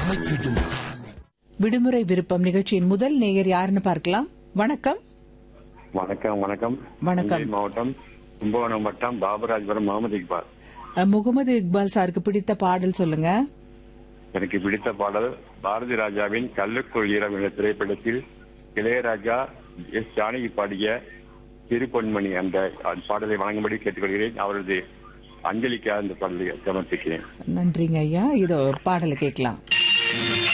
அமைத்திடும் விடுமுறை விருப்பம் நிகழ்ச்சியின் முதல் நேயர் யாருன்னு பார்க்கலாம் வணக்கம் வணக்கம் வணக்கம் வணக்கம். தஞ்சை மாவட்டம் கும்பகோணம் வட்டம் பாபராஜபுரம் முகமது இக்பால் அஹ், முகமது இக்பால் சாருக்கு பிடித்த பாடல் சொல்லுங்க எனக்கு பிடித்த பாடல் பாரதி ராஜாவின் கல்லுக்குள் ஈரம் என்ற திரைப்படத்தில் இளையராஜா எஸ் ஜானகி பாடிய திருப்பொன்மணி அந்த பாடலை வழங்கும்படி கேட்டுக்கொள்கிறேன் அவரது அஞ்சலிக்காக அந்த பாடலை சமர்ப்பிக்கிறேன் நன்றிங்க ஐயா இதோ பாடலை கேட்கலாம்